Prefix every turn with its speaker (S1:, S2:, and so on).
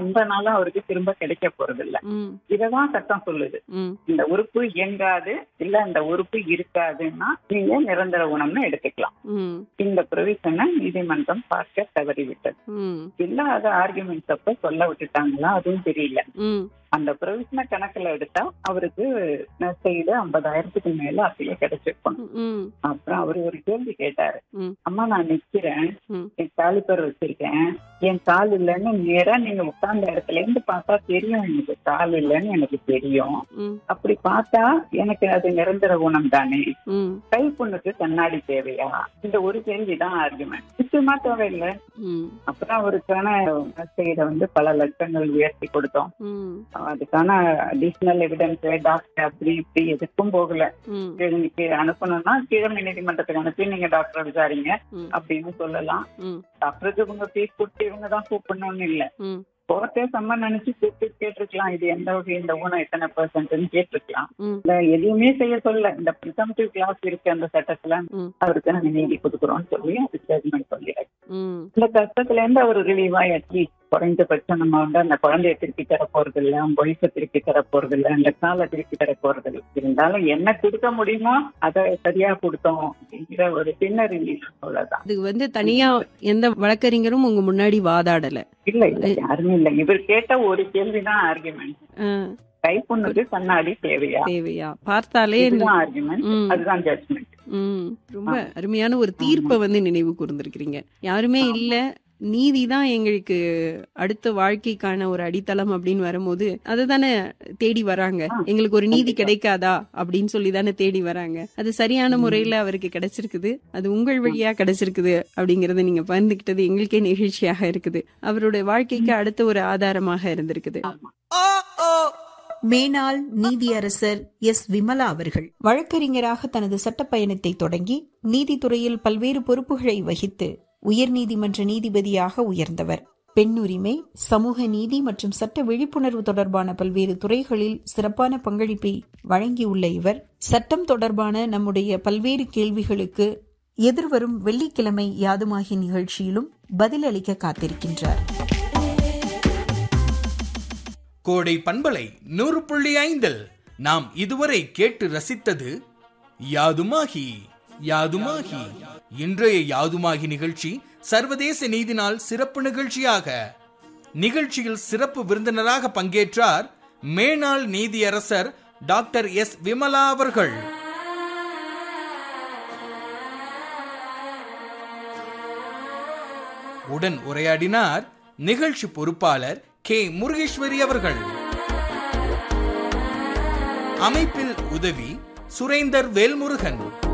S1: பண்றனால அவருக்கு திரும்ப கிடைக்க போறது இல்ல
S2: ம்
S1: இததான் சட்டம் சொல்லுது
S2: ம்
S1: இந்த உறுப்பு இயங்காது இல்ல இந்த உறுப்பு இருக்காதுன்னா நீங்க நிரந்தர ஊனம்னு எடுத்துக்கலாம்
S2: ம்
S1: இந்த ப்ரொவிஷனை நீதிமன்றம் பார்க்க தவறிவிட்டது
S2: ம்
S1: இல்லாத ஆர்குமெண்ட்ஸ் அப்ப சொல்ல விட்டுட்டாங்களா அதுவும் தெரியல
S2: ம்
S1: அந்த ப்ரொவிஷனை கணக்குல எடுத்தா அவருக்கு சைடு ஐம்பதாயிரத்துக்கு மேல அப்படியே கிடைச்சிருக்கணும்
S2: ம்
S1: அப்புறம் அவர் ஒரு கேள்வி கேட்டாரு
S2: ம்.
S1: அம்மா நான் நிக்கிறேன்
S2: ம்.
S1: என் காலிப்பர் வச்சிருக்கேன் என் கால் இல்லைன்னு நேரா நீங்க உட்கார்ந்த இடத்துல இருந்து பார்த்தா தெரியும் எனக்கு கால் இல்லைன்னு எனக்கு தெரியும்
S2: ம்
S1: அப்படி பார்த்தா எனக்கு அது நிரந்தர குணம் தானே
S2: ம்
S1: கை பொண்ணுக்கு கண்ணாடி தேவையா இந்த ஒரு கேள்விதான் ஆர்குமெண்ட் நிச்சயமா தேவையில்லை
S2: ம்
S1: அப்புறம் அவருக்கான சைட வந்து பல லட்சங்கள் உயர்த்தி கொடுத்தோம்
S2: ம்
S1: அதுக்கான அடிஷனல் எவிடன்ஸ் டாக்டர் அப்படி இப்படி எதுக்கும் போகல
S2: ம்
S1: கீழே அனுப்பணும்னா கீழே நீதிமன்றத்துக்கு அனுப்பி நீங்க டாக்டர் விசாரிங்க
S2: ம்
S1: அப்படின்னு சொல்லலாம்
S2: ம்
S1: டாக்டருக்கு இவங்க ஃபீஸ் கொடுத்து இவங்க தான் கூப்பிடணும்னு இல்ல
S2: ம்
S1: கோர்ட்டே சம்மன் நினைச்சு கூப்பிட்டு கேட்டிருக்கலாம் இது எந்த வகை இந்த ஊனம் எத்தனை பெர்சன்ட்னு கேட்டிருக்கலாம்
S2: ம்
S1: இல்ல எதுவுமே செய்ய சொல்ல இந்த ப்ரிசம்டிவ் கிளாஸ் இருக்கு அந்த சட்டத்துல
S2: ம்.
S1: அவருக்கு நாங்க நீதி கொடுக்குறோம்னு சொல்லி அது ஜட்மெண்ட் சொல்லியாச்சு
S2: ம்
S1: இந்த கஷ்டத்துல இருந்து அவர் ரிலீவ் ஆயாச்சு குறைந்தபட்சம் நம்ம வந்து அந்த குழந்தைய திருப்பி தர போறது இல்ல வயசை திருப்பி தர போறது இல்ல அந்த காலை திருப்பி தர போறது இல்ல இருந்தாலும் என்ன கொடுக்க முடியுமோ அதை சரியா கொடுத்தோம் அப்படிங்கிற ஒரு சின்ன ரிலீஃப் அவ்வளவுதான்
S2: இது வந்து தனியா எந்த வழக்கறிஞரும் உங்க முன்னாடி வாதாடல
S1: இல்ல இல்ல யாருமே இல்ல இவர் கேட்ட ஒரு கேள்விதான் ஆர்குமெண்ட்
S2: ஆ,
S1: கைப்புண்ணுக்கு கண்ணாடி தேவையா
S2: தேவையா பார்த்தாலே
S1: இதுதான் ஆர்குமெண்ட்
S2: ம்.
S1: அதுதான் ஜட்மெண்ட்
S2: ம் ரொம்ப அருமையான ஒரு தீர்ப்பை வந்து நினைவு கூர்ந்திருக்கிறீங்க யாருமே இல்ல நீதி தான் எங்களுக்கு அடுத்த வாழ்க்கைக்கான ஒரு அடித்தளம் அப்படின்னு வரும்போது அதுதானே தேடி வராங்க
S1: ஆ,
S2: எங்களுக்கு ஒரு நீதி
S1: கண்டிப்பா.
S2: கிடைக்காதா அப்படின்னு சொல்லி தானே தேடி வராங்க அது சரியான
S1: ம்.
S2: முறையில அவருக்கு கிடைச்சிருக்குது அது உங்கள் வழியா கிடைச்சிருக்குது அப்படிங்கறத நீங்க பகிர்ந்துக்கிட்டது எங்களுக்கே நிகழ்ச்சியாக இருக்குது அவருடைய வாழ்க்கைக்கு அடுத்த ஒரு ஆதாரமாக இருந்திருக்குது
S3: மேனாள் நீதியரசர் எஸ் விமலா அவர்கள் வழக்கறிஞராக தனது சட்டப் பயணத்தை தொடங்கி நீதித்துறையில் பல்வேறு பொறுப்புகளை வகித்து உயர்நீதிமன்ற நீதிபதியாக உயர்ந்தவர் பெண் உரிமை சமூக நீதி மற்றும் சட்ட விழிப்புணர்வு தொடர்பான பல்வேறு துறைகளில் சிறப்பான பங்களிப்பை வழங்கியுள்ள இவர் சட்டம் தொடர்பான நம்முடைய பல்வேறு கேள்விகளுக்கு எதிர்வரும் வெள்ளிக்கிழமை யாதுமாகி நிகழ்ச்சியிலும் பதிலளிக்க காத்திருக்கின்றார்
S4: கோடை பண்பலை நூறு புள்ளி ஐந்தில் நாம் இதுவரை கேட்டு ரசித்தது யாதுமாகி யாதுமாகி இன்றைய யாதுமாகி நிகழ்ச்சி சர்வதேச நீதி நாள் சிறப்பு நிகழ்ச்சியாக நிகழ்ச்சியில் சிறப்பு விருந்தினராக பங்கேற்றார் மேனாள் நீதியரசர் டாக்டர் எஸ் விமலா அவர்கள் உடன் உரையாடினார் நிகழ்ச்சி பொறுப்பாளர் கே முருகேஸ்வரி அவர்கள் அமைப்பில் உதவி சுரேந்தர் வேல்முருகன்